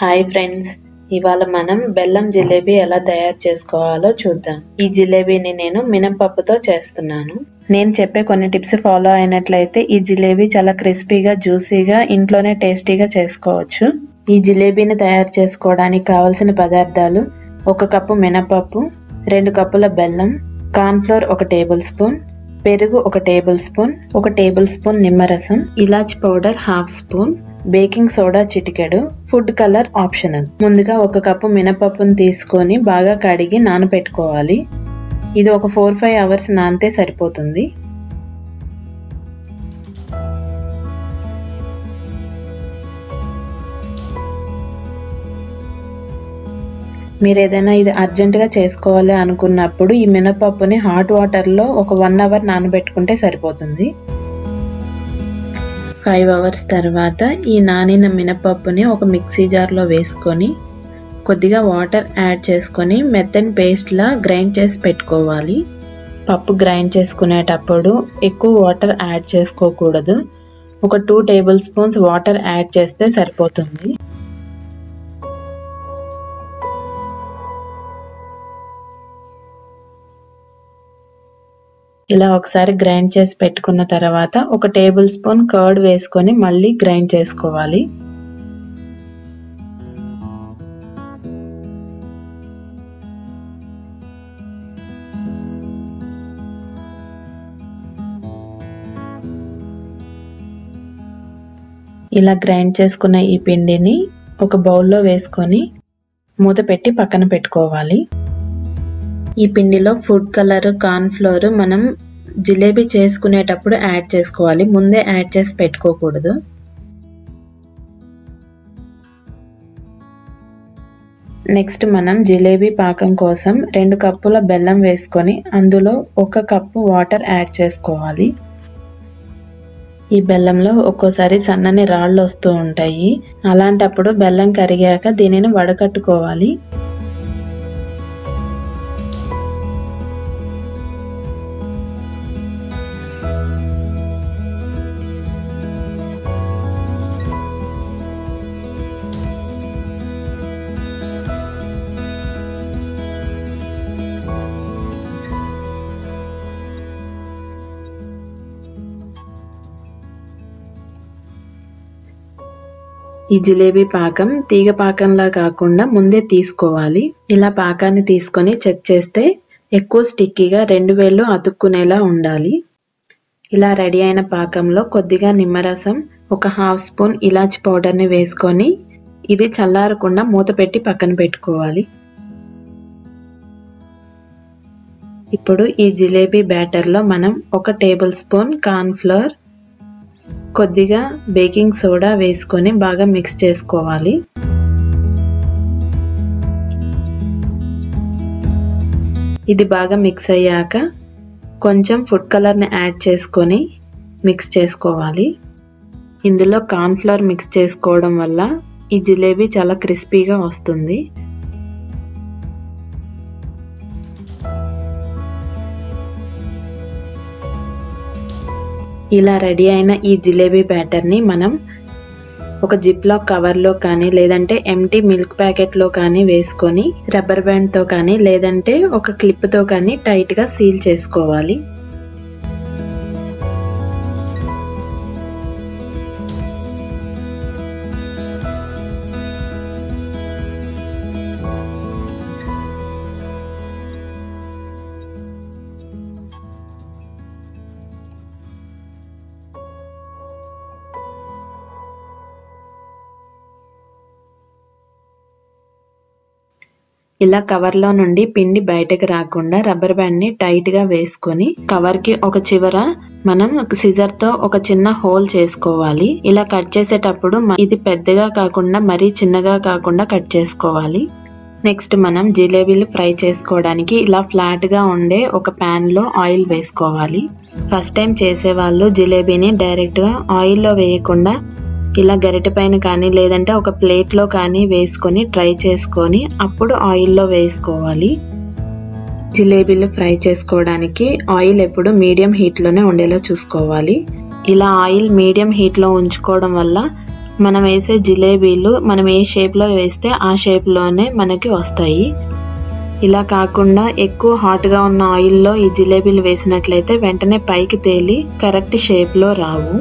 hi friends ఇవాళ మనం బెల్లం జిలేబీ ఎలా తయారు చేసుకోవాలో చూద్దాం ఈ జిలేబీని నేను మినపప్పుతో చేస్తున్నాను నేను చెప్పే కొన్ని టిప్స్ ఫాలో అయినట్లయితే ఈ జిలేబీ చాలా క్రిస్పీగా జ్యూసీగా ఇంట్లోనే టేస్టీగా చేసుకోవచ్చు ఈ జిలేబీని తయారు చేసుకోవడానికి కావలసిన పదార్థాలు ఒక కప్పు మినపప్పు రెండు కప్పుల బెల్లం కార్న్ఫ్లోర్ ఒక టేబుల్ స్పూన్ పెరుగు ఒక టేబుల్ స్పూన్ ఒక టేబుల్ స్పూన్ నిమ్మరసం ఇలాచి powder half spoon baking soda చిటికెడు ఫుడ్ కలర్ ఆప్షనల్ ముందుగా ఒక కప్పు మినపప్పును తీసుకొని బాగా కడిగి నానబెట్టుకోవాలి ఇది ఒక ఫోర్ ఫైవ్ అవర్స్ నానితే సరిపోతుంది మీరు ఏదైనా ఇది అర్జెంటుగా చేసుకోవాలి అనుకున్నప్పుడు ఈ మినపప్పుని హాట్ వాటర్లో ఒక వన్ అవర్ నానబెట్టుకుంటే సరిపోతుంది ఫైవ్ అవర్స్ తర్వాత ఈ నానిన మినపప్పుని ఒక మిక్సీ జార్లో వేసుకొని కొద్దిగా వాటర్ యాడ్ చేసుకొని మెత్తని పేస్ట్లా గ్రైండ్ చేసి పెట్టుకోవాలి పప్పు గ్రైండ్ చేసుకునేటప్పుడు ఎక్కువ వాటర్ యాడ్ చేసుకోకూడదు ఒక two tablespoons water add చేస్తే సరిపోతుంది ఇలా ఒకసారి గ్రైండ్ చేసి పెట్టుకున్న తర్వాత ఒక టేబుల్ స్పూన్ కర్డ్ వేసుకొని మళ్ళీ గ్రైండ్ చేసుకోవాలి ఇలా గ్రైండ్ చేసుకున్న ఈ పిండిని ఒక బౌల్లో వేసుకొని మూత పెట్టి పక్కన పెట్టుకోవాలి ఈ పిండిలో ఫుడ్ కలర్ కార్న్ ఫ్లోర్ మనం జిలేబీ చేసుకునేటప్పుడు యాడ్ చేసుకోవాలి ముందే యాడ్ చేసి పెట్టుకోకూడదు నెక్స్ట్ మనం జిలేబీ పాకం కోసం రెండు కప్పుల బెల్లం వేసుకొని అందులో ఒక కప్పు వాటర్ యాడ్ చేసుకోవాలి ఈ బెల్లంలో ఒక్కోసారి సన్నని రాళ్ళు వస్తూ ఉంటాయి అలాంటప్పుడు బెల్లం కరిగాక దీనిని వడకట్టుకోవాలి ఈ జిలేబీ పాకం తీగ పాకంలా కాకుండా ముందే తీసుకోవాలి ఇలా పాకాన్ని తీసుకొని చెక్ చేస్తే ఎక్కువ స్టిక్కీగా రెండు వేళ్ళు అతుక్కునేలా ఉండాలి ఇలా రెడీ అయిన పాకంలో కొద్దిగా నిమ్మరసం ఒక హాఫ్ స్పూన్ ఇలాచి పౌడర్ని వేసుకొని ఇది చల్లారకుండా మూత పెట్టి పక్కన పెట్టుకోవాలి ఇప్పుడు ఈ జిలేబీ బ్యాటర్లో మనం ఒక టేబుల్ స్పూన్ కార్న్ ఫ్లోర్ కొద్దిగా బేకింగ్ సోడా వేసుకొని బాగా మిక్స్ చేసుకోవాలి ఇది బాగా మిక్స్ అయ్యాక కొంచెం ఫుడ్ కలర్ని యాడ్ చేసుకొని మిక్స్ చేసుకోవాలి ఇందులో కార్న్ఫ్లవర్ మిక్స్ చేసుకోవడం వల్ల ఈ జిలేబీ చాలా క్రిస్పీగా వస్తుంది ఇలా రెడీ అయిన ఈ జిలేబీ బ్యాటర్ని మనం ఒక జిప్లాక్ కవర్లో కానీ లేదంటే ఎంటీ మిల్క్ ప్యాకెట్లో కానీ వేసుకొని రబ్బర్ బ్యాండ్తో కానీ లేదంటే ఒక క్లిప్తో కానీ టైట్గా సీల్ చేసుకోవాలి ఇలా కవర్లో నుండి పిండి బయటకు రాకుండా రబ్బర్ బ్యాండ్ని టైట్గా వేసుకొని కవర్కి ఒక చివర మనం సిజర్తో ఒక చిన్న హోల్ చేసుకోవాలి ఇలా కట్ చేసేటప్పుడు ఇది పెద్దగా కాకుండా మరీ చిన్నగా కాకుండా కట్ చేసుకోవాలి నెక్స్ట్ మనం జిలేబీలు ఫ్రై చేసుకోవడానికి ఇలా ఫ్లాట్గా ఉండే ఒక ప్యాన్లో ఆయిల్ వేసుకోవాలి ఫస్ట్ టైం చేసేవాళ్ళు జిలేబీని డైరెక్ట్గా ఆయిల్లో వేయకుండా ఇలా గరిటె పైన కానీ లేదంటే ఒక ప్లేట్లో కానీ వేసుకొని ట్రై చేసుకొని అప్పుడు ఆయిల్లో వేసుకోవాలి జిలేబీలు ఫ్రై చేసుకోవడానికి ఆయిల్ ఎప్పుడు మీడియం హీట్లోనే ఉండేలా చూసుకోవాలి ఇలా ఆయిల్ మీడియం హీట్లో ఉంచుకోవడం వల్ల మనం వేసే జిలేబీలు మనం ఏ షేప్లో వేస్తే ఆ షేప్లోనే మనకి వస్తాయి ఇలా కాకుండా ఎక్కువ హాట్గా ఉన్న ఆయిల్లో ఈ జిలేబీలు వేసినట్లయితే వెంటనే పైకి తేలి కరెక్ట్ షేప్లో రావు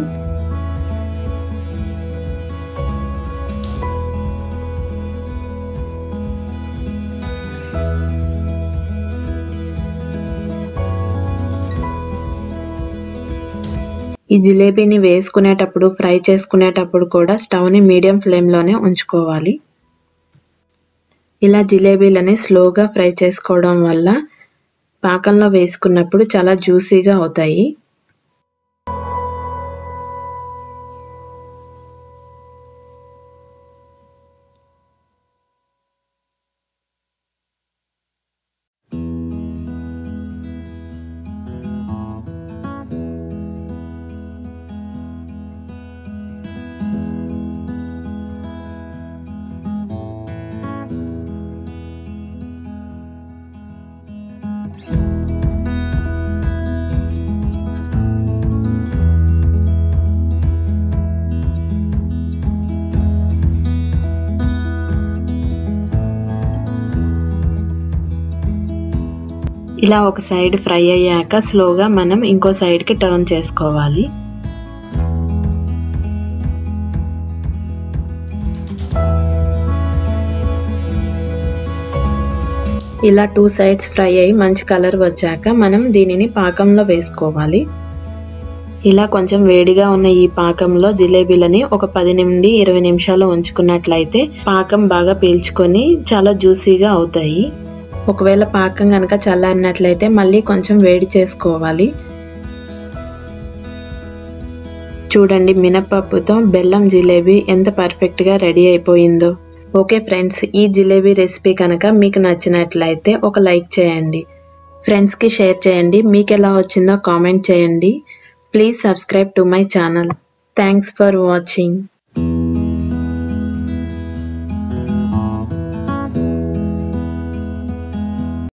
ఈ జిలేబీని వేసుకునేటప్పుడు ఫ్రై చేసుకునేటప్పుడు కూడా స్టవ్ని మీడియం ఫ్లేమ్లోనే ఉంచుకోవాలి ఇలా జిలేబీలని స్లోగా ఫ్రై చేసుకోవడం వల్ల పాకంలో వేసుకున్నప్పుడు చాలా జ్యూసీగా అవుతాయి ఇలా ఒక సైడ్ ఫ్రై అయ్యాక స్లోగా మనం ఇంకో సైడ్కి టర్న్ చేసుకోవాలి ఇలా టూ సైడ్స్ ఫ్రై అయ్యి మంచి కలర్ వచ్చాక మనం దీనిని పాకంలో వేసుకోవాలి ఇలా కొంచెం వేడిగా ఉన్న ఈ పాకంలో జిలేబీలని ఒక పది నుండి ఇరవై నిమిషాలు ఉంచుకున్నట్లయితే పాకం బాగా పీల్చుకొని చాలా జ్యూసీగా అవుతాయి ఒకవేళ పాకం కనుక చల్లారినట్లయితే మళ్ళీ కొంచెం వేడి చేసుకోవాలి చూడండి మినపప్పుతో బెల్లం జిలేబీ ఎంత పర్ఫెక్ట్గా రెడీ అయిపోయిందో ఓకే ఫ్రెండ్స్ ఈ జిలేబీ రెసిపీ కనుక మీకు నచ్చినట్లయితే ఒక లైక్ చేయండి ఫ్రెండ్స్కి షేర్ చేయండి మీకు ఎలా వచ్చిందో కామెంట్ చేయండి please subscribe to my channel thanks for watching